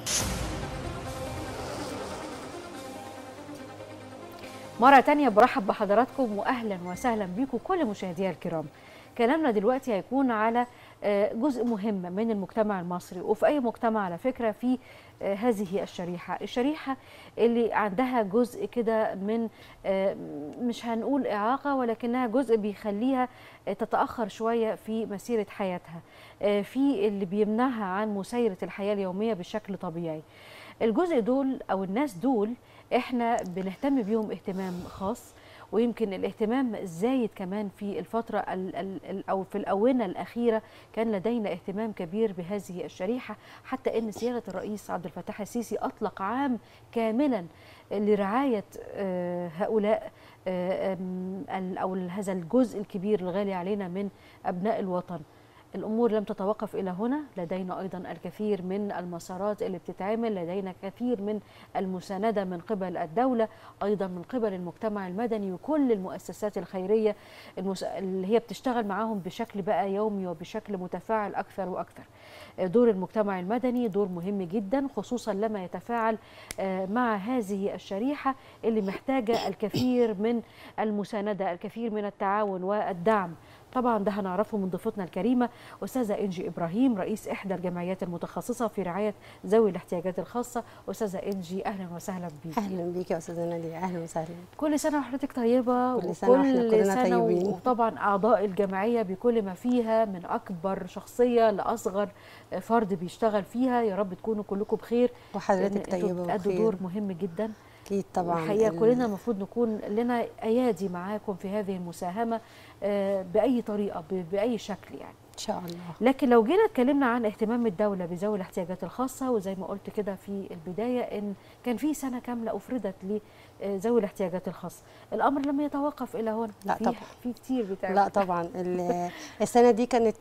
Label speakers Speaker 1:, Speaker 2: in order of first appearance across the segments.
Speaker 1: مرة تانية برحب بحضراتكم وأهلا وسهلا بيكم كل مشاهدينا الكرام كلامنا دلوقتي هيكون على آه، جزء مهم من المجتمع المصري وفي أي مجتمع على فكرة في آه، هذه الشريحة الشريحة اللي عندها جزء كده من آه، مش هنقول إعاقة ولكنها جزء بيخليها آه، تتأخر شوية في مسيرة حياتها آه، في اللي بيمنعها عن مسيرة الحياة اليومية بشكل طبيعي الجزء دول أو الناس دول احنا بنهتم بيهم اهتمام خاص ويمكن الاهتمام زايد كمان في الفترة ال ال ال أو في الآونة الأخيرة كان لدينا اهتمام كبير بهذه الشريحة حتى أن سيادة الرئيس عبد الفتاح السيسي أطلق عام كاملا لرعاية آه، هؤلاء آه، آم، ال- أو هذا الجزء الكبير الغالي علينا من أبناء الوطن الامور لم تتوقف الى هنا لدينا ايضا الكثير من المسارات اللي بتتعمل لدينا كثير من المسانده من قبل الدوله ايضا من قبل المجتمع المدني وكل المؤسسات الخيريه المس... اللي هي بتشتغل معاهم بشكل بقى يومي وبشكل متفاعل اكثر واكثر دور المجتمع المدني دور مهم جدا خصوصا لما يتفاعل آه، مع هذه الشريحه اللي محتاجه الكثير من المسانده الكثير من التعاون والدعم طبعا ده هنعرفه من ضيفتنا الكريمه استاذه انجي ابراهيم رئيس احدى الجمعيات المتخصصه في رعايه ذوي الاحتياجات الخاصه استاذه انجي اهلا وسهلا بيك
Speaker 2: اهلا بيك يا استاذه ناديه اهلا وسهلا
Speaker 1: كل سنه وحضرتك طيبه
Speaker 2: كل سنة وإحنا كلنا
Speaker 1: سنه
Speaker 2: طيبين.
Speaker 1: وطبعا اعضاء الجمعيه بكل ما فيها من اكبر شخصيه لاصغر فرد بيشتغل فيها يا رب تكونوا كلكم بخير لأن
Speaker 2: وحضرتك
Speaker 1: انتوا
Speaker 2: طيبه
Speaker 1: بتأدوا
Speaker 2: وبخير
Speaker 1: دور مهم جدا
Speaker 2: اكيد طبعا
Speaker 1: الحقيقه
Speaker 2: ال-
Speaker 1: كلنا المفروض نكون لنا ايادي معاكم في هذه المساهمه آه، باي طريقه ب- باي شكل يعني
Speaker 2: ان شاء الله
Speaker 1: لكن لو جينا اتكلمنا عن اهتمام الدوله بذوي الاحتياجات الخاصه وزي ما قلت كده في البدايه ان كان في سنه كامله افردت لذوي الاحتياجات الخاصه الامر لم يتوقف الى هنا
Speaker 2: لا
Speaker 1: في
Speaker 2: طبعا.
Speaker 1: في كتير بتعمل
Speaker 2: لا طبعا ال- السنه دي كانت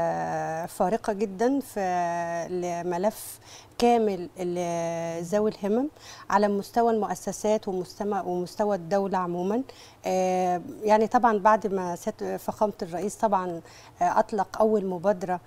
Speaker 2: آه، فارقه جدا في لملف كامل لذوي الهمم على مستوى المؤسسات ومستوى ومستوى الدوله عموما آه، يعني طبعا بعد ما سيادة فخامه الرئيس طبعا آه، اطلق اول مبادره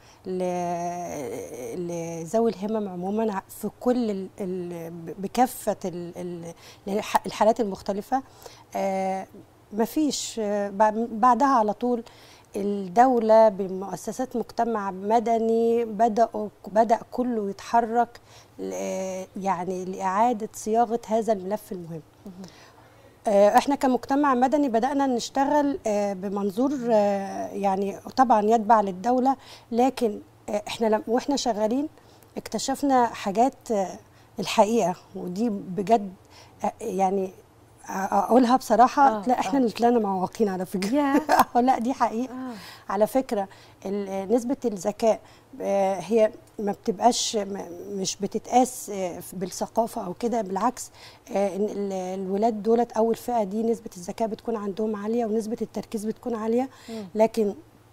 Speaker 2: ل- لذوي الهمم عموما في كل ال- ال- بكافه ال- ال- الحالات المختلفه آه، مفيش آه، بع- بعدها على طول الدولة بمؤسسات مجتمع مدني بدأوا بدأ كله يتحرك ل- يعني لإعادة صياغة هذا الملف المهم آه، احنا كمجتمع مدني بدأنا نشتغل آه، بمنظور آه، يعني طبعا يتبع للدولة لكن آه، احنا لم- واحنا شغالين اكتشفنا حاجات آه، الحقيقة ودي بجد آه، يعني اقولها بصراحه
Speaker 1: آه،
Speaker 2: لا احنا
Speaker 1: آه.
Speaker 2: اللي طلعنا معوقين على فكره
Speaker 1: ياه.
Speaker 2: آه، لا دي حقيقه
Speaker 1: آه.
Speaker 2: على فكره ال- نسبه الذكاء آه، هي ما بتبقاش م- مش بتتقاس آه، بالثقافه او كده بالعكس آه، إن ال- الولاد دولت اول فئه دي نسبه الذكاء بتكون عندهم عاليه ونسبه التركيز بتكون عاليه لكن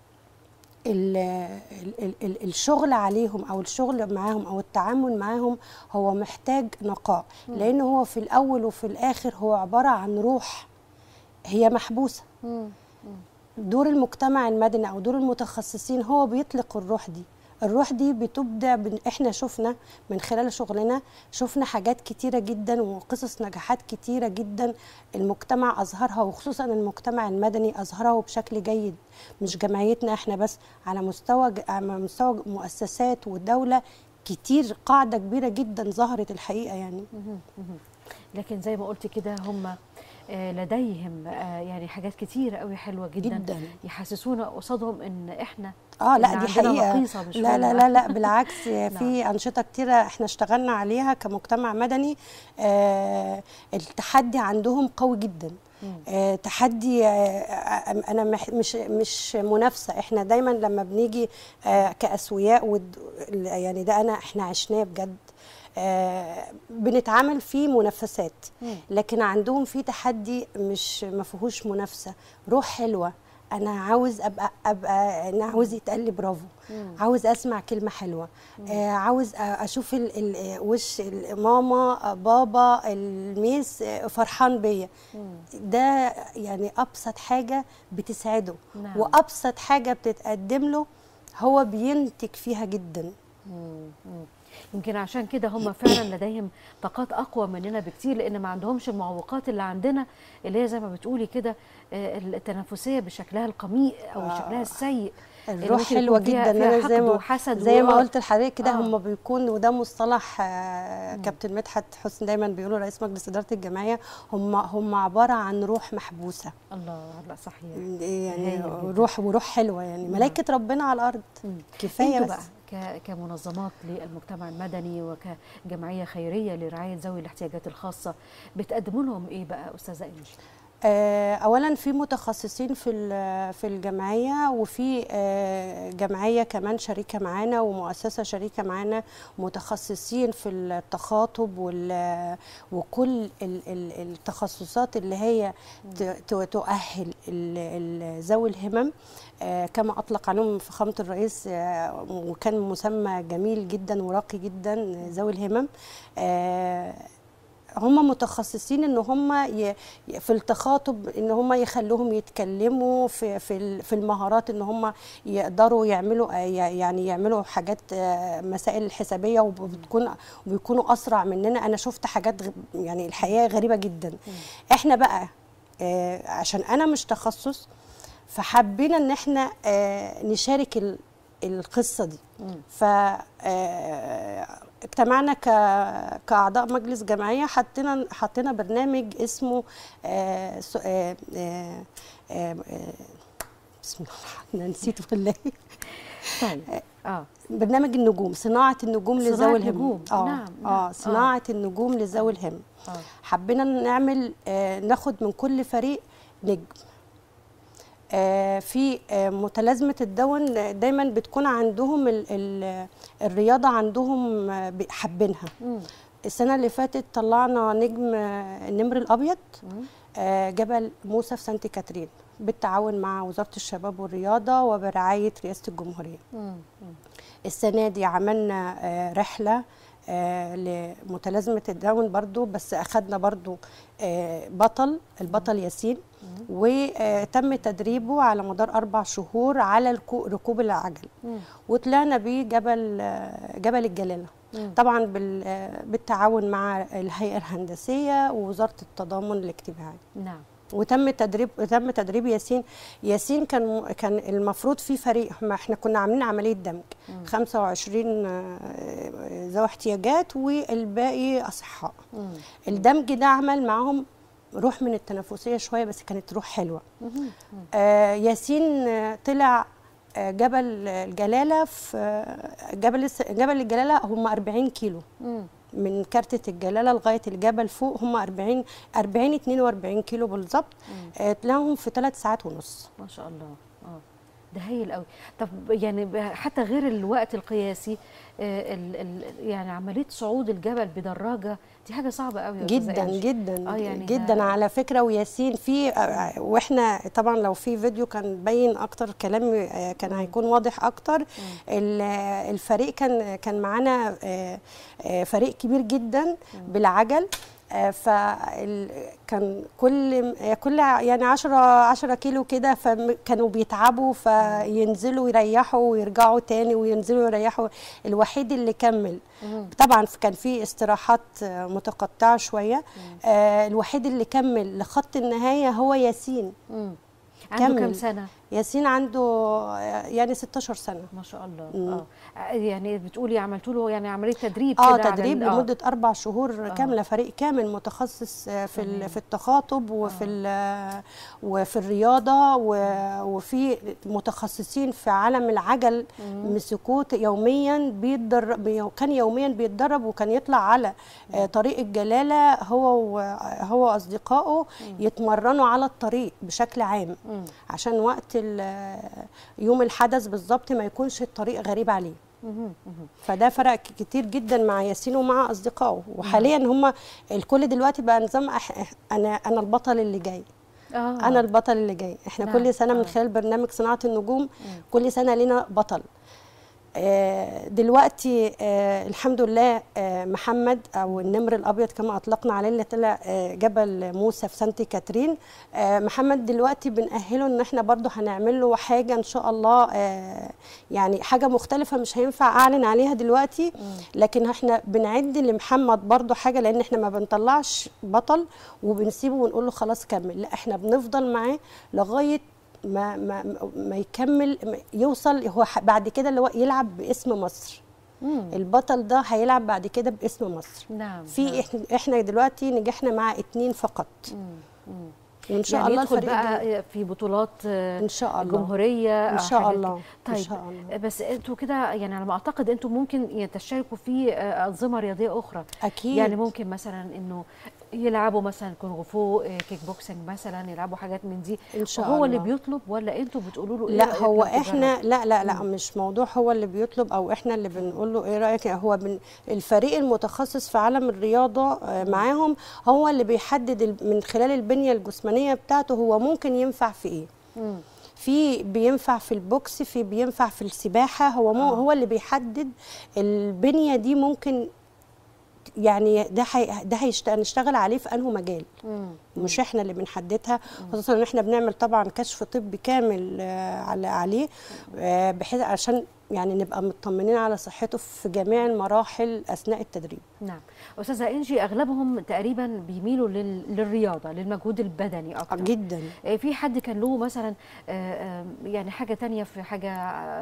Speaker 2: ال ال ال الشغل عليهم او الشغل معاهم او التعامل معاهم هو محتاج نقاء لان هو في الاول وفي الاخر هو عباره عن روح هي محبوسه
Speaker 1: مم.
Speaker 2: دور المجتمع المدني او دور المتخصصين هو بيطلق الروح دي الروح دي بتبدع بن... احنا شفنا من خلال شغلنا شفنا حاجات كتيره جدا وقصص نجاحات كتيره جدا المجتمع اظهرها وخصوصا المجتمع المدني اظهره بشكل جيد مش جمعيتنا احنا بس على مستوى ج- على مستوى مؤسسات ودوله كتير قاعده كبيره جدا ظهرت الحقيقه يعني
Speaker 1: مهم. مهم. لكن زي ما قلت كده هم آه، لديهم آه، يعني حاجات كتيرة قوي حلوة جدا,
Speaker 2: جدا
Speaker 1: يحسسونا قصادهم ان احنا
Speaker 2: اه
Speaker 1: إن
Speaker 2: لا دي
Speaker 1: عندنا
Speaker 2: حقيقه
Speaker 1: نقيصة مش
Speaker 2: لا لا
Speaker 1: هم.
Speaker 2: لا لا بالعكس في انشطه كتيره احنا اشتغلنا عليها كمجتمع مدني آه التحدي عندهم قوي جدا
Speaker 1: مم.
Speaker 2: آه تحدي آه انا مح- مش مش منافسه احنا دايما لما بنيجي آه كاسوياء ود- يعني ده انا احنا عشناه بجد آه بنتعامل في منافسات
Speaker 1: مم.
Speaker 2: لكن عندهم في تحدي مش ما فيهوش منافسه روح حلوه انا عاوز ابقى ابقى انا عاوز يتقال لي برافو
Speaker 1: مم.
Speaker 2: عاوز اسمع كلمه حلوه آه عاوز أ- اشوف ال ال وش ال- ماما آه، بابا الميس آه، فرحان بيا
Speaker 1: مم.
Speaker 2: ده يعني ابسط حاجه بتسعده
Speaker 1: نعم.
Speaker 2: وابسط حاجه بتتقدم له هو بينتج فيها جدا
Speaker 1: مم. مم. يمكن عشان كده هم فعلا لديهم طاقات اقوى مننا بكتير لان ما عندهمش المعوقات اللي عندنا اللي هي زي ما بتقولي كده آه، التنافسيه بشكلها القميء او
Speaker 2: آه.
Speaker 1: شكلها السيء اللي
Speaker 2: الروح
Speaker 1: ممكن
Speaker 2: حلوه
Speaker 1: يكون فيها-
Speaker 2: جدا
Speaker 1: فيها
Speaker 2: انا زي
Speaker 1: حقد
Speaker 2: ما
Speaker 1: وحسد
Speaker 2: زي ما
Speaker 1: و-
Speaker 2: قلت لحضرتك كده
Speaker 1: آه.
Speaker 2: هم بيكون وده مصطلح آه، كابتن مدحت حسن دايما بيقولوا رئيس مجلس اداره الجمعيه هم هم عباره عن روح محبوسه
Speaker 1: الله لا صحيح
Speaker 2: يعني
Speaker 1: هايل جدا.
Speaker 2: روح وروح حلوه يعني ملائكه ربنا على الارض
Speaker 1: مم.
Speaker 2: كفايه
Speaker 1: انتوا
Speaker 2: بس
Speaker 1: بقى ك- كمنظمات للمجتمع المدني وكجمعيه خيريه لرعايه ذوي الاحتياجات الخاصه بتقدموا لهم ايه بقى استاذه انجي؟
Speaker 2: آه، اولا في متخصصين في ال- في الجمعيه وفي آه، جمعيه كمان شريكه معانا ومؤسسه شريكه معانا متخصصين في التخاطب وال- وكل ال- ال- التخصصات اللي هي ت- ت- تؤهل ال- ال- ذوي الهمم آه، كما اطلق عليهم فخامه الرئيس آه، وكان مسمى جميل جدا وراقي جدا آه، ذوي الهمم آه، هم متخصصين ان هم ي... ي- في التخاطب ان هم يخلوهم يتكلموا في في ال- في المهارات ان هم يقدروا يعملوا آه، ي- يعني يعملوا حاجات آه، مسائل الحسابيه وبتكون وبيكونوا اسرع مننا انا شفت حاجات غ- يعني الحقيقه غريبه جدا احنا بقى آه، عشان انا مش تخصص فحبينا ان احنا آه، نشارك ال- القصه دي ف آه، اجتمعنا ك... كاعضاء مجلس جمعيه حطينا حطينا برنامج اسمه آه، س- آه، آه، آه، آه، بسم الله الرحمن الرحيم نسيت ولا إيه؟
Speaker 1: طيب اه
Speaker 2: برنامج النجوم صناعه النجوم
Speaker 1: صناعة
Speaker 2: لذوي الهم
Speaker 1: نجوم.
Speaker 2: اه
Speaker 1: نعم، نعم.
Speaker 2: اه
Speaker 1: آه.
Speaker 2: صناعه النجوم لذوي الهم
Speaker 1: اه
Speaker 2: حبينا نعمل آه، ناخد من كل فريق نجم آه، في آه، متلازمة الدون آه، دايما بتكون عندهم ال ال الرياضة عندهم آه، ب- حابينها
Speaker 1: مم.
Speaker 2: السنة اللي فاتت طلعنا نجم آه، النمر الأبيض
Speaker 1: مم.
Speaker 2: آه، جبل موسى في سانت كاترين بالتعاون مع وزارة الشباب والرياضة وبرعاية رئاسة الجمهورية
Speaker 1: مم. مم.
Speaker 2: السنة دي عملنا آه، رحلة آه، لمتلازمة الداون برضو بس أخدنا برضو آه، بطل البطل ياسين وتم تدريبه على مدار أربع شهور على الكو- ركوب العجل
Speaker 1: مم.
Speaker 2: وطلعنا بيه جبل آه، جبل الجلالة
Speaker 1: مم.
Speaker 2: طبعا بال- آه، بالتعاون مع الهيئة الهندسية ووزارة التضامن الاجتماعي
Speaker 1: نعم
Speaker 2: وتم تدريب تم تدريب ياسين ياسين كان كان المفروض في فريق ما احنا كنا عاملين عمليه دمج 25 آه، ذوي احتياجات والباقي اصحاء
Speaker 1: مم.
Speaker 2: الدمج ده عمل معاهم روح من التنافسيه شويه بس كانت روح حلوه
Speaker 1: مم. مم.
Speaker 2: آه، ياسين آه، طلع آه، جبل الجلاله في آه، جبل الس- جبل الجلاله هم 40 كيلو
Speaker 1: مم.
Speaker 2: من كارتة الجلالة لغاية الجبل فوق هم 40 40 42 كيلو بالظبط آه، طلعهم في ثلاث ساعات ونص
Speaker 1: ما شاء الله اه ده هايل قوي طب يعني ب- حتى غير الوقت القياسي آه، ال ال يعني عمليه صعود الجبل بدراجه دي حاجه صعبه قوي يا أستاذة
Speaker 2: جدا
Speaker 1: إنجي.
Speaker 2: جدا
Speaker 1: آه، يعني
Speaker 2: جدا
Speaker 1: ده-
Speaker 2: على فكرة وياسين في آه، واحنا طبعا لو في فيديو كان باين اكتر كلام آه، كان هيكون واضح اكتر ال- آه، الفريق كان كان معانا آه، آه، فريق كبير جدا بالعجل فكان كل آه، كل ع- يعني 10 10 كيلو كده فكانوا بيتعبوا فينزلوا يريحوا ويرجعوا تاني وينزلوا يريحوا الوحيد اللي كمل
Speaker 1: مم.
Speaker 2: طبعا كان في استراحات آه، متقطعه شويه آه الوحيد اللي كمل لخط النهايه هو ياسين
Speaker 1: مم. عنده
Speaker 2: كمل.
Speaker 1: كام سنه
Speaker 2: ياسين عنده آه، يعني 16 سنه
Speaker 1: ما شاء الله
Speaker 2: مم.
Speaker 1: اه يعني بتقولي عملتوا له يعني عمليه تدريب
Speaker 2: اه
Speaker 1: كده على
Speaker 2: تدريب
Speaker 1: ال- آه.
Speaker 2: لمده اربع شهور
Speaker 1: آه.
Speaker 2: كامله فريق كامل متخصص آه، في
Speaker 1: تمام.
Speaker 2: ال- في التخاطب وفي ال- وفي الرياضه و- وفي متخصصين في عالم العجل مسكوه يوميا بيتدرب كان يوميا بيتدرب وكان يطلع على آه، طريق الجلاله هو و- هو واصدقائه يتمرنوا على الطريق بشكل عام
Speaker 1: مم.
Speaker 2: عشان وقت ال- يوم الحدث بالظبط ما يكونش الطريق غريب عليه
Speaker 1: مم. مم.
Speaker 2: فده فرق كتير جدا مع ياسين ومع اصدقائه وحاليا هم الكل دلوقتي بقى نظام أح... أح- انا انا البطل اللي جاي
Speaker 1: آه.
Speaker 2: انا البطل اللي جاي احنا
Speaker 1: نعم.
Speaker 2: كل سنه
Speaker 1: آه.
Speaker 2: من خلال برنامج صناعه النجوم كل سنه لنا بطل آه، دلوقتي آه، الحمد لله آه، محمد او النمر الابيض كما اطلقنا عليه اللي طلع آه، جبل موسى في سانت كاترين آه، محمد دلوقتي بنأهله ان احنا برضو هنعمل له حاجه ان شاء الله آه، يعني حاجه مختلفه مش هينفع اعلن عليها دلوقتي لكن احنا بنعد لمحمد برضو حاجه لان احنا ما بنطلعش بطل وبنسيبه ونقول له خلاص كمل لا احنا بنفضل معاه لغايه ما ما ما يكمل ما يوصل هو ح- بعد كده اللي هو يلعب باسم مصر
Speaker 1: مم.
Speaker 2: البطل ده هيلعب بعد كده باسم مصر
Speaker 1: نعم
Speaker 2: في
Speaker 1: نعم.
Speaker 2: احنا احنا دلوقتي نجحنا مع اتنين فقط
Speaker 1: مم. مم.
Speaker 2: وان شاء
Speaker 1: يعني
Speaker 2: الله
Speaker 1: يدخل
Speaker 2: الفريق ده-
Speaker 1: بقى في بطولات آه،
Speaker 2: ان شاء الله
Speaker 1: الجمهوريه
Speaker 2: ان
Speaker 1: أو
Speaker 2: شاء
Speaker 1: حاجات
Speaker 2: الله
Speaker 1: كده.
Speaker 2: ان
Speaker 1: طيب
Speaker 2: شاء الله
Speaker 1: بس انتوا كده يعني على ما اعتقد انتوا ممكن يعني تشتركوا في آه، انظمه رياضيه اخرى
Speaker 2: اكيد
Speaker 1: يعني ممكن مثلا انه يلعبوا مثلا كونغ فو آه، كيك بوكسنج مثلا يلعبوا حاجات من دي
Speaker 2: ان شاء
Speaker 1: هو
Speaker 2: الله
Speaker 1: اللي بيطلب ولا انتوا بتقولوا له إيه
Speaker 2: لا
Speaker 1: رأيك
Speaker 2: هو
Speaker 1: لو تجرب؟
Speaker 2: احنا لا لا لا مش موضوع هو اللي بيطلب او احنا اللي بنقول له ايه رايك هو بن الفريق المتخصص في عالم الرياضه آه، معاهم هو اللي بيحدد ال- من خلال البنيه الجسمانيه بتاعته هو ممكن ينفع في ايه
Speaker 1: مم.
Speaker 2: في بينفع في البوكس في بينفع في السباحه هو مو
Speaker 1: آه.
Speaker 2: هو اللي بيحدد البنيه دي ممكن يعني ده حي... ده هيشت- هنشتغل عليه في انه مجال
Speaker 1: مم.
Speaker 2: مش احنا اللي بنحددها خصوصا ان احنا بنعمل طبعا كشف طبي كامل آه، على عليه آه، بحيث عشان يعني نبقى مطمنين على صحته في جميع المراحل اثناء التدريب
Speaker 1: نعم استاذه انجي اغلبهم تقريبا بيميلوا لل... للرياضه للمجهود البدني اكتر
Speaker 2: جدا
Speaker 1: آه، في حد كان له مثلا آه، آم، يعني حاجه تانية في حاجه آه،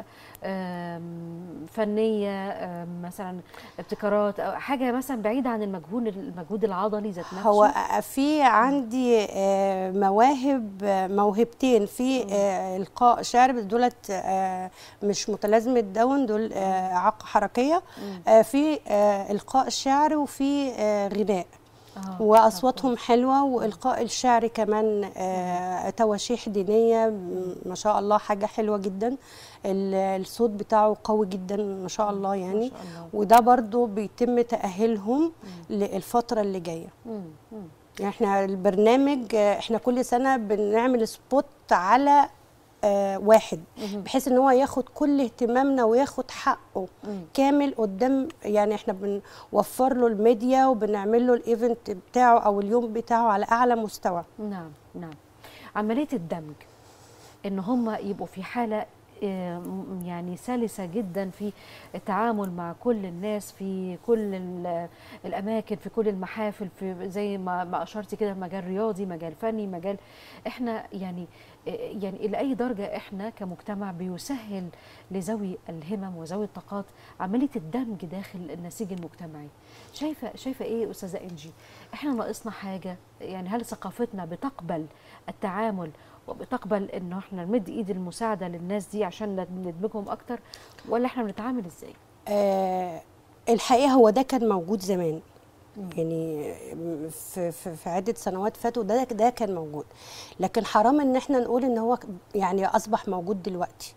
Speaker 1: آم، فنيه آم، مثلا ابتكارات أو حاجه مثلا بعيده عن المجهود المجهود العضلي ذات نفسه
Speaker 2: هو في عندي آه، مواهب آه، موهبتين في آه، القاء شعر بس دولت آه، مش متلازمه داون دول آه، اعاقه حركيه آه، في آه، القاء شعر وفي آه، غناء
Speaker 1: آه،
Speaker 2: واصواتهم حلوه والقاء الشعر كمان آه، تواشيح دينيه م- ما شاء الله حاجه حلوه جدا ال- الصوت بتاعه قوي جدا ما شاء الله يعني
Speaker 1: ما شاء الله.
Speaker 2: وده برضو بيتم تاهيلهم للفتره اللي جايه
Speaker 1: مم، مم.
Speaker 2: يعني احنا البرنامج آه، احنا كل سنه بنعمل سبوت على آه، واحد بحيث ان هو ياخد كل اهتمامنا وياخد حقه
Speaker 1: مم.
Speaker 2: كامل قدام يعني احنا بنوفر له الميديا وبنعمل له الايفنت بتاعه او اليوم بتاعه على اعلى مستوى
Speaker 1: نعم نعم عمليه الدمج ان هم يبقوا في حاله آه، م- يعني سلسه جدا في التعامل مع كل الناس في كل ال- الاماكن في كل المحافل في زي ما ما اشرتي كده مجال رياضي مجال فني مجال احنا يعني آه، يعني الى اي درجه احنا كمجتمع بيسهل لذوي الهمم وذوي الطاقات عمليه الدمج داخل النسيج المجتمعي شايفه شايفه ايه استاذه انجي احنا ناقصنا حاجه يعني هل ثقافتنا بتقبل التعامل وبتقبل انه احنا نمد ايد المساعده للناس دي عشان ندمجهم اكتر ولا احنا بنتعامل ازاي
Speaker 2: آه الحقيقه هو ده كان موجود زمان يعني في, في, في عده سنوات فاتوا ده ده كان موجود لكن حرام ان احنا نقول ان هو يعني اصبح موجود دلوقتي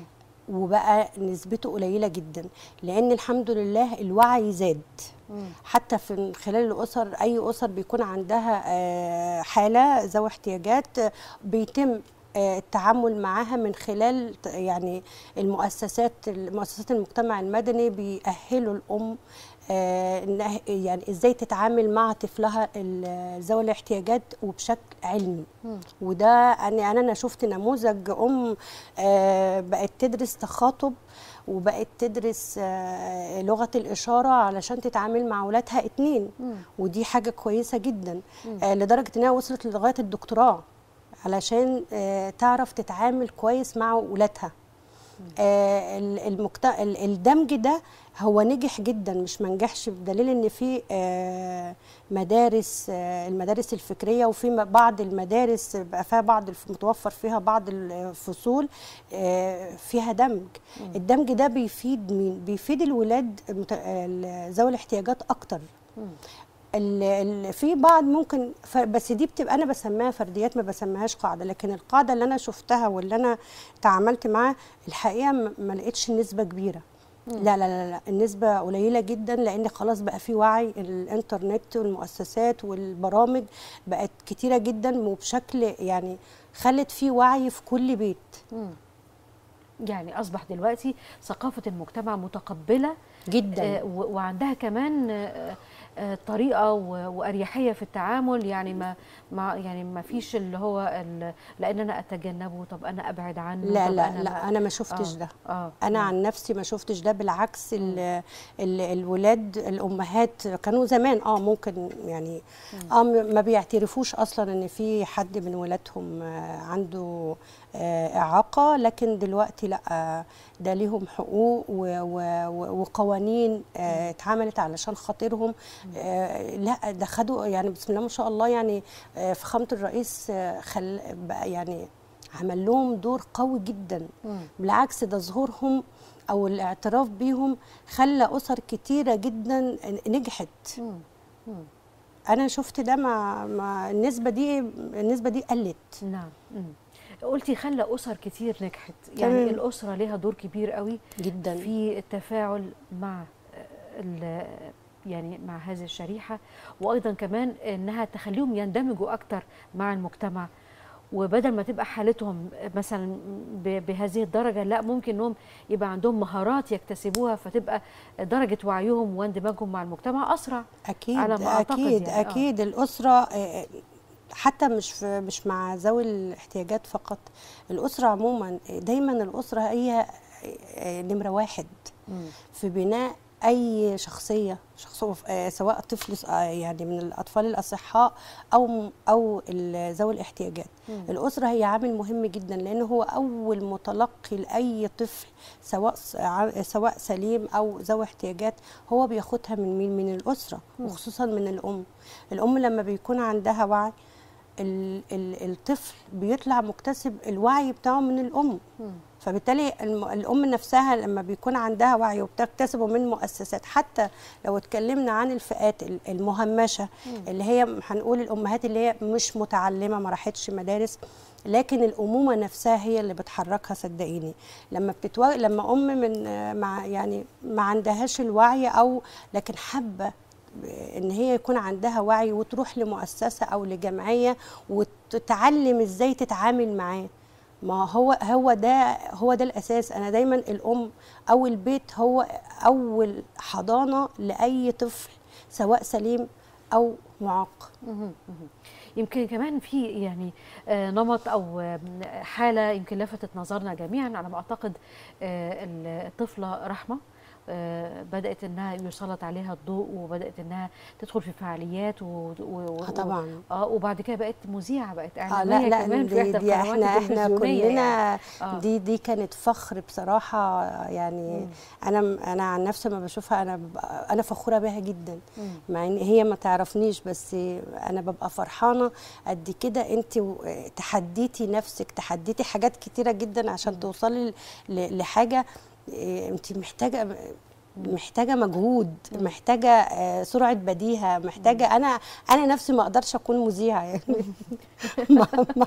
Speaker 2: وبقى نسبته قليله جدا لان الحمد لله الوعي زاد حتى في من خلال الاسر اي اسر بيكون عندها آه، حاله ذوي احتياجات آه، بيتم آه، التعامل معاها من خلال ت- يعني المؤسسات مؤسسات المجتمع المدني بيأهلوا الام آه، إنها- يعني ازاي تتعامل مع طفلها ال- ذوي الاحتياجات وبشكل علمي وده انا انا أنا شفت نموذج ام آه، بقت تدرس تخاطب وبقت تدرس آه، لغه الاشاره علشان تتعامل مع اولادها اتنين ودي حاجه كويسه جدا آه، لدرجه انها وصلت لغايه الدكتوراه علشان آه، تعرف تتعامل كويس مع اولادها آه، ال- المكت... ال- الدمج ده هو نجح جدا مش ما نجحش بدليل ان في آه، مدارس آه، المدارس الفكريه وفي م- بعض المدارس بقى فيها بعض الف- متوفر فيها بعض الفصول آه، فيها دمج الدمج ده بيفيد مين بيفيد الولاد المت- ال- ذوي الاحتياجات اكتر ال- ال- في بعض ممكن ف- بس دي بتبقى انا بسميها فرديات ما بسميهاش قاعده لكن القاعده اللي انا شفتها واللي انا تعاملت معاها الحقيقه ما ما لقيتش نسبه كبيره لا لا لا لا النسبة قليلة جدا لأن خلاص بقى في وعي الإنترنت والمؤسسات والبرامج بقت كتيرة جدا وبشكل يعني خلت في وعي في كل بيت
Speaker 1: يعني اصبح دلوقتي ثقافه المجتمع متقبله
Speaker 2: جدا
Speaker 1: آه، و- وعندها كمان آه، آه، طريقه و- واريحيه في التعامل يعني ما ما يعني ما فيش اللي هو ال- لان انا اتجنبه طب انا ابعد عنه
Speaker 2: لا
Speaker 1: طب
Speaker 2: لا
Speaker 1: أنا
Speaker 2: لا
Speaker 1: ما-
Speaker 2: انا ما شفتش
Speaker 1: آه،
Speaker 2: ده
Speaker 1: اه
Speaker 2: انا
Speaker 1: مم.
Speaker 2: عن نفسي ما شفتش ده بالعكس ال ال الولاد الامهات كانوا زمان اه ممكن يعني اه م- ما بيعترفوش اصلا ان في حد من ولادهم آه، عنده آه، اعاقه لكن دلوقتي لا آه، ده ليهم حقوق و- و- و- وقوانين آه، اتعملت علشان خاطرهم آه، لا ده خدوا يعني بسم الله ما شاء الله يعني آه، فخامه الرئيس آه، خل بقى يعني عمل لهم دور قوي جدا
Speaker 1: مم.
Speaker 2: بالعكس ده ظهورهم او الاعتراف بيهم خلى اسر كتيره جدا نجحت
Speaker 1: مم. مم.
Speaker 2: انا شفت ده مع, مع النسبه دي النسبه دي قلت
Speaker 1: نعم مم. قلتي خلى اسر كتير نجحت يعني
Speaker 2: تمام.
Speaker 1: الاسره ليها دور كبير قوي
Speaker 2: جدا
Speaker 1: في التفاعل مع ال- يعني مع هذه الشريحه وايضا كمان انها تخليهم يندمجوا اكتر مع المجتمع وبدل ما تبقى حالتهم مثلا ب- بهذه الدرجه لا ممكن انهم يبقى عندهم مهارات يكتسبوها فتبقى درجه وعيهم واندماجهم مع المجتمع اسرع
Speaker 2: اكيد
Speaker 1: على ما أعتقد
Speaker 2: اكيد
Speaker 1: يعني، آه.
Speaker 2: اكيد الاسره آه، حتى مش في مش مع ذوي الاحتياجات فقط الاسره عموما دايما الاسره هي آه، نمره واحد
Speaker 1: مم.
Speaker 2: في بناء اي شخصيه شخص آه، سواء طفل آه، يعني من الاطفال الاصحاء او او ال- ذوي الاحتياجات
Speaker 1: مم.
Speaker 2: الاسره هي عامل مهم جدا لان هو اول متلقي لاي طفل سواء س- ع- سواء سليم او ذوي احتياجات هو بياخدها من مين من الاسره
Speaker 1: مم.
Speaker 2: وخصوصا من الام الام لما بيكون عندها وعي ال- ال- الطفل بيطلع مكتسب الوعي بتاعه من الام
Speaker 1: مم.
Speaker 2: فبالتالي الم- الام نفسها لما بيكون عندها وعي وبتكتسبه من مؤسسات حتى لو اتكلمنا عن الفئات ال- المهمشه اللي هي هنقول الامهات اللي هي مش متعلمه ما راحتش مدارس لكن الامومه نفسها هي اللي بتحركها صدقيني لما بتتو... لما ام من آه، مع يعني ما عندهاش الوعي او لكن حابه ان هي يكون عندها وعي وتروح لمؤسسه او لجمعيه وتتعلم ازاي تتعامل معاه ما هو هو ده هو ده الاساس انا دايما الام او البيت هو اول حضانه لاي طفل سواء سليم او معاق
Speaker 1: مهم. مهم. يمكن كمان في يعني آه، نمط او آه، حاله يمكن لفتت نظرنا جميعا على ما اعتقد آه، الطفله رحمه آه، بدات انها يسلط عليها الضوء وبدات انها تدخل في فعاليات و... و...
Speaker 2: آه طبعا
Speaker 1: اه وبعد كده بقت مذيعه بقت
Speaker 2: اه
Speaker 1: اعلاميه
Speaker 2: لا لا
Speaker 1: كمان في
Speaker 2: دي,
Speaker 1: احدى
Speaker 2: دي
Speaker 1: القنوات
Speaker 2: احنا احنا
Speaker 1: التلفزيونية
Speaker 2: كلنا
Speaker 1: يعني. آه.
Speaker 2: دي دي كانت فخر بصراحه يعني
Speaker 1: مم.
Speaker 2: انا انا عن نفسي لما بشوفها انا ببقى- انا فخوره بيها جدا
Speaker 1: مم.
Speaker 2: مع ان هي ما تعرفنيش بس انا ببقى فرحانه قد كده انت و- تحديتي نفسك تحديتي حاجات كتيره جدا عشان توصلي ل- لحاجه إيه، انت محتاجه محتاجه مجهود محتاجه آه، سرعه بديهه محتاجه انا انا نفسي ما اقدرش اكون مذيعه يعني ما- ما-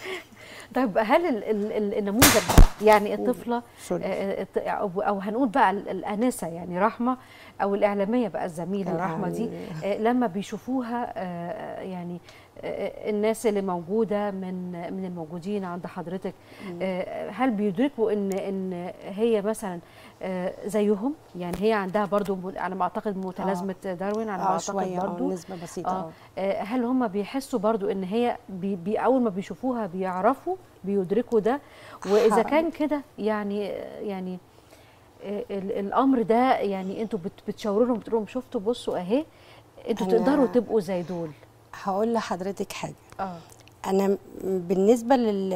Speaker 1: طيب هل ال ال ال النموذج ده يعني الطفله
Speaker 2: سوري.
Speaker 1: آه، الط- او أو هنقول بقى ال- الانسه يعني رحمه او الاعلاميه بقى الزميله رحمه دي آه، لما بيشوفوها آه، يعني آه، الناس اللي موجوده من من الموجودين عند حضرتك آه، هل بيدركوا ان ان هي مثلا آه، زيهم يعني هي عندها برضو م- على ما اعتقد متلازمه داروين على ما
Speaker 2: اه
Speaker 1: اعتقد
Speaker 2: شويه اه
Speaker 1: برضو
Speaker 2: نسبه بسيطه
Speaker 1: اه
Speaker 2: اه
Speaker 1: آه، هل هم بيحسوا برضو ان هي بي بي اول ما بيشوفوها بيعرفوا بيدركوا ده واذا
Speaker 2: ها.
Speaker 1: كان كده يعني يعني آه، ال- الامر ده يعني انتوا بت- بتشاوروا لهم بتقولوا لهم شفتوا بصوا اهي انتوا
Speaker 2: أنا-
Speaker 1: تقدروا تبقوا زي دول
Speaker 2: هقول لحضرتك حاجه
Speaker 1: اه
Speaker 2: انا م- بالنسبه لل...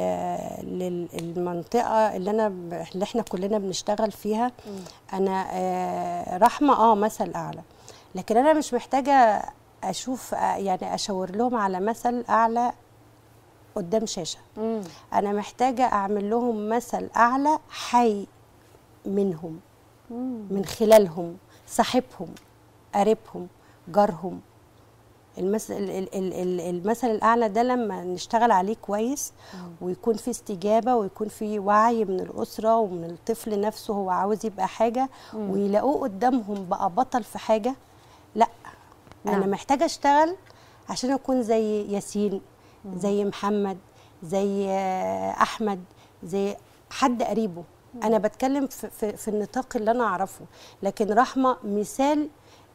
Speaker 2: للمنطقه اللي انا ب... اللي احنا كلنا بنشتغل فيها انا آه، رحمه اه مثل اعلى لكن انا مش محتاجه اشوف آه، يعني اشاور لهم على مثل اعلى قدام شاشه
Speaker 1: مم.
Speaker 2: انا محتاجه اعمل لهم مثل اعلى حي منهم
Speaker 1: مم.
Speaker 2: من خلالهم صاحبهم قريبهم جارهم المثل ال- ال- ال- ال- المثل الاعلى ده لما نشتغل عليه كويس ويكون في استجابه ويكون في وعي من الاسره ومن الطفل نفسه هو عاوز يبقى حاجه ويلاقوه قدامهم بقى بطل في حاجه لا انا
Speaker 1: نعم.
Speaker 2: محتاجه اشتغل عشان اكون زي ياسين زي محمد زي آه، احمد زي حد قريبه انا بتكلم في, في, في النطاق اللي انا اعرفه لكن رحمه مثال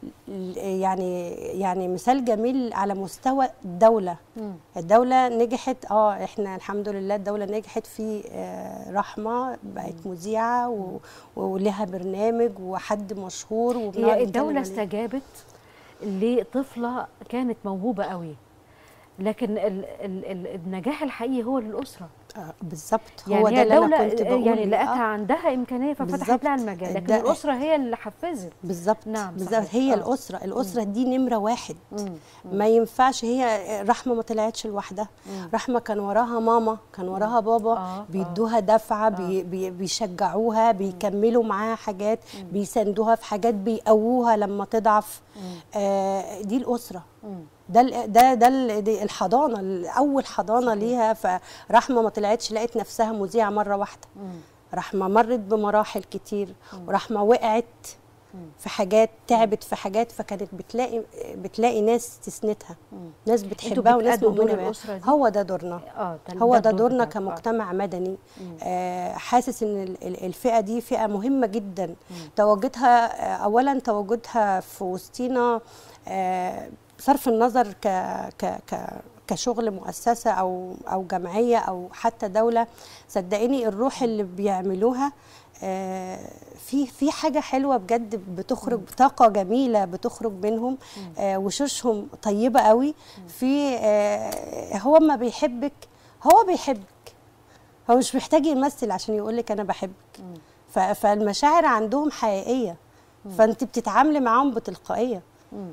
Speaker 2: يعني يعني مثال جميل على مستوى الدوله
Speaker 1: مم.
Speaker 2: الدولة نجحت اه احنا الحمد لله الدولة نجحت في آه، رحمة بقت مذيعة و- ولها برنامج وحد مشهور وبنقعد
Speaker 1: هي
Speaker 2: نتكلم
Speaker 1: الدولة
Speaker 2: عليه.
Speaker 1: استجابت لطفلة كانت موهوبة قوي لكن ال ال ال النجاح الحقيقي هو للأسرة
Speaker 2: آه بالظبط
Speaker 1: يعني
Speaker 2: هو
Speaker 1: هي
Speaker 2: ده اللي
Speaker 1: الدولة
Speaker 2: انا كنت بقول
Speaker 1: يعني لقتها
Speaker 2: آه
Speaker 1: عندها إمكانية ففتحت
Speaker 2: بالظبط.
Speaker 1: لها المجال لكن
Speaker 2: ده-
Speaker 1: الأسرة هي اللي حفزت
Speaker 2: بالظبط
Speaker 1: نعم،
Speaker 2: بالظبط
Speaker 1: صحيح.
Speaker 2: هي
Speaker 1: آه.
Speaker 2: الأسرة الأسرة دي نمرة واحد
Speaker 1: مم.
Speaker 2: ما ينفعش هي رحمة ما طلعتش لوحدها
Speaker 1: مم.
Speaker 2: رحمة كان وراها ماما كان وراها بابا
Speaker 1: آه،
Speaker 2: بيدوها دفعة بي بي بيشجعوها بيكملوا معاها حاجات بيساندوها في حاجات بيقووها لما تضعف آه دي الأسرة
Speaker 1: مم.
Speaker 2: ده ال- ده ده ال- دي الحضانه ال- اول حضانه ليها فرحمه ما طلعتش لقت نفسها مذيعه مره واحده
Speaker 1: مم.
Speaker 2: رحمه مرت بمراحل كتير ورحمه وقعت في حاجات تعبت في حاجات فكانت بتلاقي بتلاقي ناس تسندها ناس بتحبها وناس
Speaker 1: بتأدوا دور
Speaker 2: مؤمنه بيها
Speaker 1: الأسرة دي؟
Speaker 2: هو ده دورنا
Speaker 1: اه ده-
Speaker 2: هو ده
Speaker 1: الدور
Speaker 2: دورنا
Speaker 1: بتاعكم. آه.
Speaker 2: كمجتمع مدني آه حاسس ان ال- ال- الفئه دي فئه مهمه جدا تواجدها آه اولا تواجدها في وسطينا آه صرف النظر ك ك ك كشغل مؤسسه او او جمعيه او حتى دوله صدقيني الروح اللي بيعملوها آه، في في حاجه حلوه بجد بتخرج طاقه جميله بتخرج منهم آه، وشوشهم طيبه قوي في آه، هو ما بيحبك هو بيحبك هو مش محتاج يمثل عشان يقول لك انا بحبك ف- فالمشاعر عندهم حقيقيه فانت بتتعاملي معاهم بتلقائيه
Speaker 1: مم.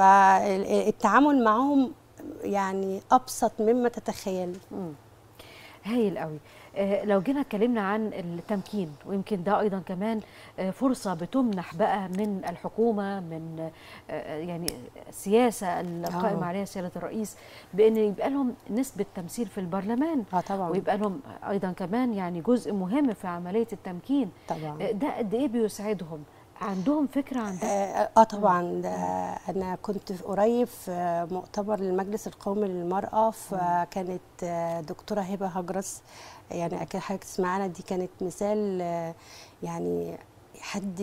Speaker 2: فالتعامل معاهم يعني ابسط مما تتخيلي
Speaker 1: مم. هايل قوي آه، لو جينا اتكلمنا عن التمكين ويمكن ده ايضا كمان آه، فرصه بتمنح بقى من الحكومه من آه، يعني السياسه القائمه
Speaker 2: آه.
Speaker 1: عليها سياده الرئيس بان يبقى لهم نسبه تمثيل في البرلمان
Speaker 2: اه طبعا
Speaker 1: ويبقى لهم ايضا كمان يعني جزء مهم في عمليه التمكين
Speaker 2: طبعا
Speaker 1: آه، ده قد ايه بيسعدهم عندهم فكره عن ده
Speaker 2: اه آه طبعا ده انا كنت في قريب في مؤتمر المجلس القومي للمراه فكانت آه، دكتوره هبه هجرس يعني اكيد حضرتك تسمعنا دي كانت مثال آه، يعني حد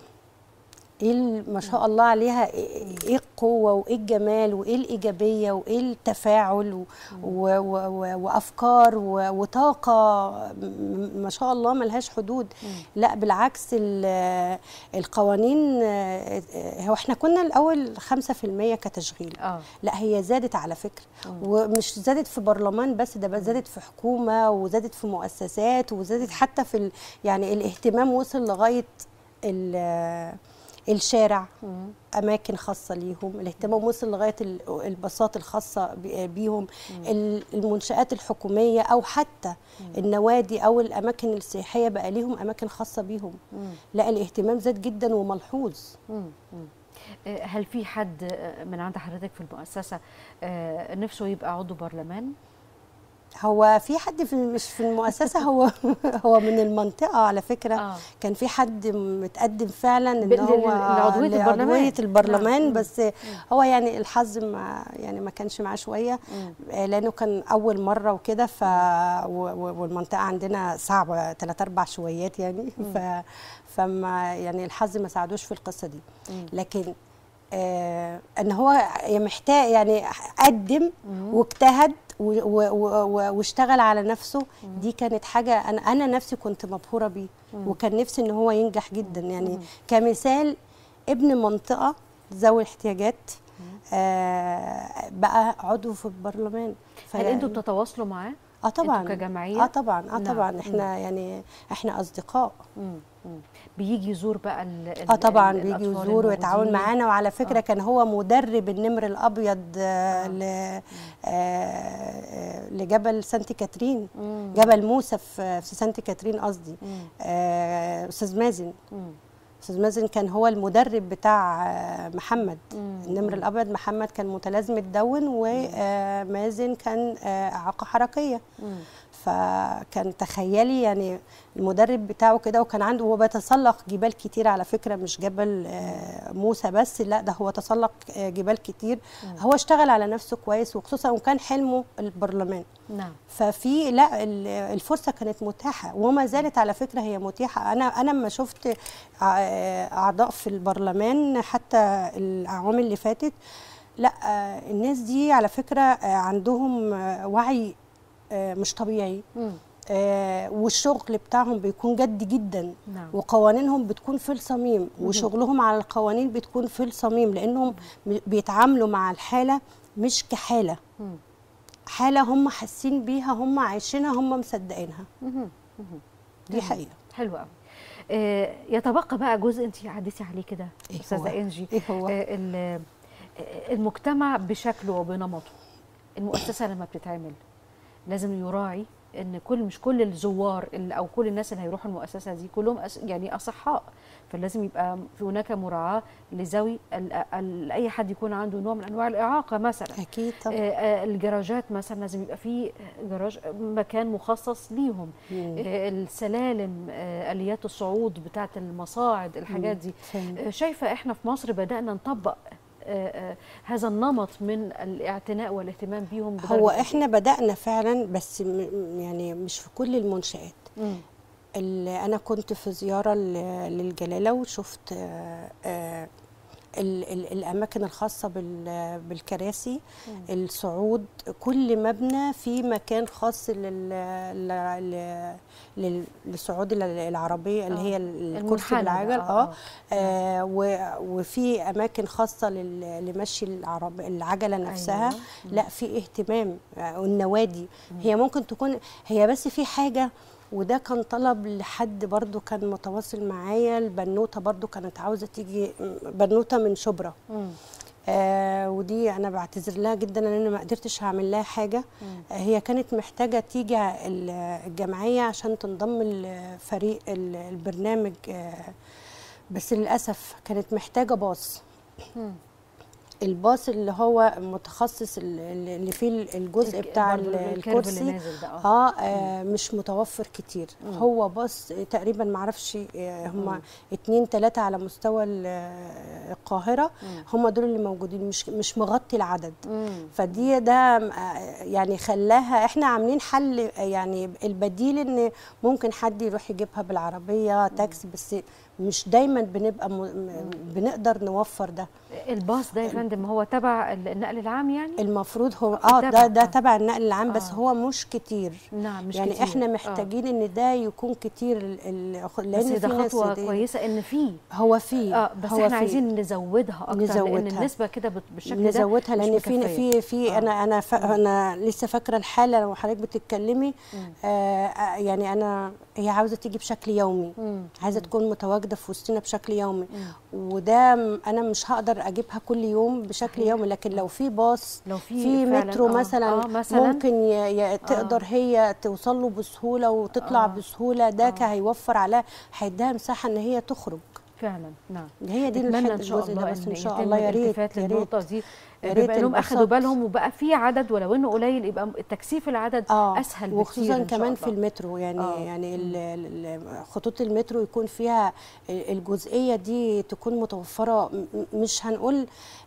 Speaker 2: ايه ال- ما شاء الله عليها ايه إيه القوه وايه الجمال وايه الايجابيه وايه التفاعل و و و و وافكار و وطاقه م- ما شاء الله ملهاش حدود لا بالعكس ال- القوانين آه، آه، هو احنا كنا الاول 5% كتشغيل
Speaker 1: اه
Speaker 2: لا هي زادت على فكره ومش زادت في برلمان بس ده بقى زادت في حكومه وزادت في مؤسسات وزادت حتى في ال- يعني الاهتمام وصل لغايه ال- الشارع اماكن خاصه ليهم الاهتمام وصل لغايه ال- الباصات الخاصه ب- بيهم ال- المنشات الحكوميه او حتى النوادي او الاماكن السياحيه بقى ليهم اماكن خاصه بيهم لا الاهتمام زاد جدا وملحوظ
Speaker 1: مم. مم. آه، هل في حد آه، من عند حضرتك في المؤسسه آه، نفسه يبقى عضو برلمان
Speaker 2: هو في حد في مش في المؤسسه هو هو من المنطقه على فكره
Speaker 1: آه.
Speaker 2: كان في حد متقدم فعلا ان
Speaker 1: ب-
Speaker 2: هو
Speaker 1: لل- لعضوية البرلمان.
Speaker 2: لعضوية البرلمان
Speaker 1: نعم.
Speaker 2: بس هو يعني الحظ ما يعني ما كانش معاه شويه آه، لانه كان اول مره وكده ف و- و- والمنطقه عندنا صعبه ثلاث اربع شويات يعني ف فما يعني الحظ ما ساعدوش في القصه دي لكن آه ان هو محتاج يعني قدم واجتهد و- و- و- و- واشتغل على نفسه دي كانت حاجه انا انا نفسي كنت مبهوره بيه وكان نفسي ان هو ينجح جدا يعني كمثال ابن منطقه ذوي احتياجات آه بقى عضو في البرلمان
Speaker 1: هل انتوا بتتواصلوا معاه
Speaker 2: اه طبعا
Speaker 1: انتوا كجمعية؟
Speaker 2: اه طبعا اه
Speaker 1: نعم.
Speaker 2: طبعا احنا يعني احنا اصدقاء
Speaker 1: مم. مم. بيجي يزور بقى ال ال-
Speaker 2: اه طبعا
Speaker 1: ال-
Speaker 2: بيجي
Speaker 1: الأطفال
Speaker 2: يزور ويتعاون
Speaker 1: الموجودين.
Speaker 2: معانا وعلى فكره
Speaker 1: آه.
Speaker 2: آه. كان هو مدرب النمر الابيض آه ل آه آه لجبل سانت كاترين
Speaker 1: مم.
Speaker 2: جبل موسى في في سانت كاترين قصدي
Speaker 1: مم.
Speaker 2: آه، استاذ مازن
Speaker 1: مم.
Speaker 2: استاذ مازن كان هو المدرب بتاع آه، محمد
Speaker 1: مم.
Speaker 2: النمر الابيض محمد كان متلازمه دون ومازن كان آه، اعاقه حركيه
Speaker 1: مم.
Speaker 2: فكان تخيلي يعني المدرب بتاعه كده وكان عنده هو بيتسلق جبال كتير على فكره مش جبل آه، موسى بس لا ده هو تسلق آه، جبال كتير هو اشتغل على نفسه كويس وخصوصا وكان حلمه البرلمان
Speaker 1: نعم
Speaker 2: ففي لا ال- الفرصه كانت متاحه وما زالت على فكره هي متاحه انا انا لما شفت ع- اعضاء في البرلمان حتى الاعوام اللي فاتت لا آه، الناس دي على فكره آه، عندهم آه، وعي آه، مش طبيعي
Speaker 1: مم.
Speaker 2: آه، والشغل بتاعهم بيكون جد جدا
Speaker 1: نعم
Speaker 2: وقوانينهم بتكون في الصميم وشغلهم على القوانين بتكون في الصميم لانهم م- بيتعاملوا مع الحاله مش كحاله
Speaker 1: مم.
Speaker 2: حاله هم حاسين بيها هم عايشينها هم مصدقينها
Speaker 1: مهم. مهم.
Speaker 2: دي حقيقه
Speaker 1: حلو قوي آه، يتبقى بقى جزء انت عديتي عليه كده
Speaker 2: إيه هو؟
Speaker 1: استاذه انجي
Speaker 2: ايه هو
Speaker 1: آه، ال- آه، المجتمع بشكله وبنمطه المؤسسه لما بتتعمل لازم يراعي ان كل مش كل الزوار اللي او كل الناس اللي هيروحوا المؤسسه دي كلهم أس يعني اصحاء فلازم يبقى في هناك مراعاه لذوي ال- ال- اي حد يكون عنده نوع من انواع الاعاقه مثلا
Speaker 2: اكيد طبعا
Speaker 1: آه، آه، الجراجات مثلا لازم يبقى في جراج مكان مخصص ليهم
Speaker 2: مم.
Speaker 1: آه، السلالم آه، اليات الصعود بتاعه المصاعد الحاجات دي
Speaker 2: فهمت.
Speaker 1: آه، شايفه احنا في مصر بدانا نطبق آه، آه، هذا النمط من الاعتناء والاهتمام بيهم بدرجة
Speaker 2: هو
Speaker 1: كبيرة.
Speaker 2: احنا بدانا فعلا بس م- يعني مش في كل المنشآت
Speaker 1: مم.
Speaker 2: ال- انا كنت في زياره ل- للجلاله وشفت آه، آه، ال- ال- الاماكن الخاصه بال- بالكراسي الصعود كل مبنى في مكان خاص لل ل- ل- لل- للصعود ال- العربيه اللي
Speaker 1: آه.
Speaker 2: هي الكرسي
Speaker 1: المنحنى ده،
Speaker 2: بالعجل
Speaker 1: آه،
Speaker 2: اه, آه و- وفي اماكن خاصه لل- لمشي العرب العجله نفسها
Speaker 1: أيوة.
Speaker 2: لا في اهتمام آه، والنوادي هي ممكن تكون هي بس في حاجه وده كان طلب لحد برضو كان متواصل معايا البنوته برضو كانت عاوزه تيجي بنوته من شبرا
Speaker 1: مم.
Speaker 2: آه ودي انا بعتذر لها جدا ان انا ما قدرتش هعمل لها حاجه آه هي كانت محتاجه تيجي ال- الجمعيه عشان تنضم لفريق ال- البرنامج آه بس للاسف كانت محتاجه باص
Speaker 1: مم.
Speaker 2: الباص اللي هو متخصص ال- اللي فيه الجزء
Speaker 1: الك-
Speaker 2: بتاع
Speaker 1: برضو
Speaker 2: ال-
Speaker 1: الكيرف اللي
Speaker 2: الكرسي
Speaker 1: نازل ده اه
Speaker 2: اه, آه مش متوفر كتير هو باص تقريبا معرفش آه هم اتنين تلاتة على مستوى ال- آه، القاهرة هم دول اللي موجودين مش مش مغطي العدد
Speaker 1: مم.
Speaker 2: فدي ده آه، يعني خلاها احنا عاملين حل آه، يعني البديل ان ممكن حد يروح يجيبها بالعربية تاكسي بس مش دايما بنبقى م... م- بنقدر نوفر ده
Speaker 1: الباص ده يا فندم هو تبع النقل العام يعني
Speaker 2: المفروض هو اه
Speaker 1: تبع-
Speaker 2: ده ده
Speaker 1: آه.
Speaker 2: تبع النقل العام بس
Speaker 1: آه.
Speaker 2: هو مش كتير
Speaker 1: نعم مش
Speaker 2: يعني
Speaker 1: كتير.
Speaker 2: احنا
Speaker 1: آه.
Speaker 2: محتاجين ان ده يكون كتير ال- ال-
Speaker 1: بس
Speaker 2: لان
Speaker 1: ده
Speaker 2: في ناس
Speaker 1: خطوه
Speaker 2: دي-
Speaker 1: كويسه ان في
Speaker 2: هو في
Speaker 1: اه بس
Speaker 2: هو
Speaker 1: احنا
Speaker 2: في.
Speaker 1: عايزين نزودها اكتر لان
Speaker 2: نزودها.
Speaker 1: النسبه كده بت- بالشكل ده
Speaker 2: نزودها
Speaker 1: مش
Speaker 2: لان في
Speaker 1: مكفية.
Speaker 2: في في
Speaker 1: آه.
Speaker 2: انا انا ف... انا لسه فاكره الحاله لو حضرتك بتتكلمي آه آه، يعني انا هي عاوزه تيجي بشكل يومي
Speaker 1: مم.
Speaker 2: عايزه تكون متواجده في وسطنا بشكل يومي وده م- انا مش هقدر اجيبها كل يوم بشكل
Speaker 1: صحيح.
Speaker 2: يومي لكن لو في باص
Speaker 1: لو في
Speaker 2: في
Speaker 1: فعلاً،
Speaker 2: مترو
Speaker 1: آه،
Speaker 2: مثلا,
Speaker 1: آه، مثلاً.
Speaker 2: ممكن ي... ي... تقدر هي توصل له بسهوله وتطلع
Speaker 1: آه.
Speaker 2: بسهوله ده
Speaker 1: آه.
Speaker 2: هيوفر عليها هيديها مساحه ان هي تخرج
Speaker 1: فعلا نعم
Speaker 2: هي دي
Speaker 1: نتمنى
Speaker 2: الحته
Speaker 1: ان شاء
Speaker 2: الجزء
Speaker 1: الله
Speaker 2: ده بس ان شاء
Speaker 1: يتم
Speaker 2: الله يا ريت
Speaker 1: الالتفات
Speaker 2: يا ريت
Speaker 1: للنقطه دي
Speaker 2: يا ريت
Speaker 1: بما انهم اخذوا
Speaker 2: البساط.
Speaker 1: بالهم وبقى في عدد ولو انه قليل يبقى تكثيف العدد
Speaker 2: اه
Speaker 1: اسهل بكتير
Speaker 2: وخصوصا
Speaker 1: إن شاء
Speaker 2: كمان في
Speaker 1: الله.
Speaker 2: المترو يعني
Speaker 1: آه.
Speaker 2: آه. يعني ال- ال- ال- خطوط المترو يكون فيها الجزئيه دي تكون متوفره م- م- مش هنقول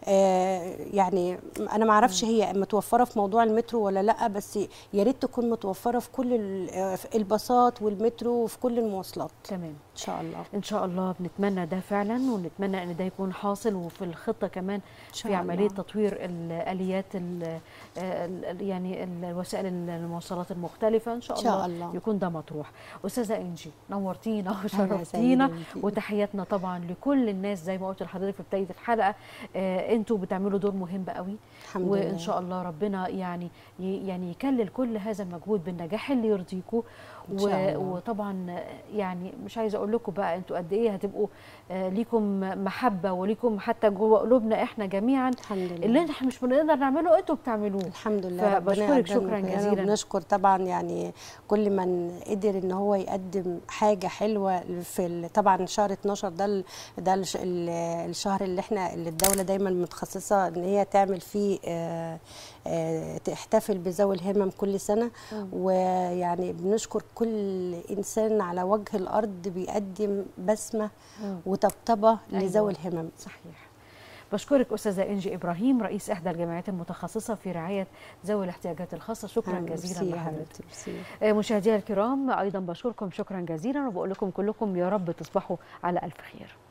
Speaker 2: آه يعني انا ما اعرفش هي متوفره في موضوع المترو ولا لا بس يا ريت تكون متوفره في كل ال- آه، في الباصات والمترو وفي كل المواصلات
Speaker 1: تمام
Speaker 2: ان شاء الله
Speaker 1: ان شاء الله بنتمنى ده فعلا ونتمنى ان ده يكون حاصل وفي الخطه كمان
Speaker 2: شاء
Speaker 1: في عمليه
Speaker 2: الله.
Speaker 1: تطوير الاليات ال- ال- ال- يعني الوسائل المواصلات المختلفه ان شاء,
Speaker 2: إن شاء
Speaker 1: الله,
Speaker 2: الله.
Speaker 1: يكون ده مطروح استاذه انجي نورتينا
Speaker 2: أهلا
Speaker 1: وشرفتينا
Speaker 2: وسهلا بيكي.
Speaker 1: وتحياتنا طبعا لكل الناس زي ما قلت لحضرتك في بدايه الحلقه آه انتوا بتعملوا دور مهم قوي
Speaker 2: الحمد
Speaker 1: وان
Speaker 2: لله
Speaker 1: شاء الله ربنا يعني ي- يعني يكلل كل هذا المجهود بالنجاح اللي يرضيكم
Speaker 2: إن شاء الله.
Speaker 1: وطبعا يعني مش عايزه اقول لكم بقى انتوا قد ايه هتبقوا آه، ليكم محبه وليكم حتى جوه قلوبنا احنا جميعا
Speaker 2: الحمد لله
Speaker 1: اللي احنا مش بنقدر نعمله انتوا بتعملوه
Speaker 2: الحمد لله ربنا
Speaker 1: فبشكرك
Speaker 2: يقدرنا
Speaker 1: شكرا
Speaker 2: يعني
Speaker 1: جزيلا
Speaker 2: بنشكر طبعا يعني كل من قدر ان هو يقدم حاجه حلوه في ال- طبعا شهر 12 ده ال- ده الش- ال- الشهر اللي احنا اللي الدوله دايما متخصصه ان هي تعمل فيه آه، آه، تحتفل بذوي الهمم كل سنه ويعني بنشكر كل انسان على وجه الارض بيقدم بسمه
Speaker 1: مم.
Speaker 2: وطبطبه
Speaker 1: أيوة.
Speaker 2: لذوي الهمم
Speaker 1: صحيح بشكرك استاذه انجي ابراهيم رئيس احدى الجمعيات المتخصصه في رعايه ذوي الاحتياجات الخاصه شكرا
Speaker 2: ميرسي
Speaker 1: جزيلا
Speaker 2: يا
Speaker 1: لحضرتك
Speaker 2: حبيبتي، ميرسي.
Speaker 1: آه، مشاهدينا الكرام ايضا بشكركم شكرا جزيلا وبقول لكم كلكم يا رب تصبحوا على الف خير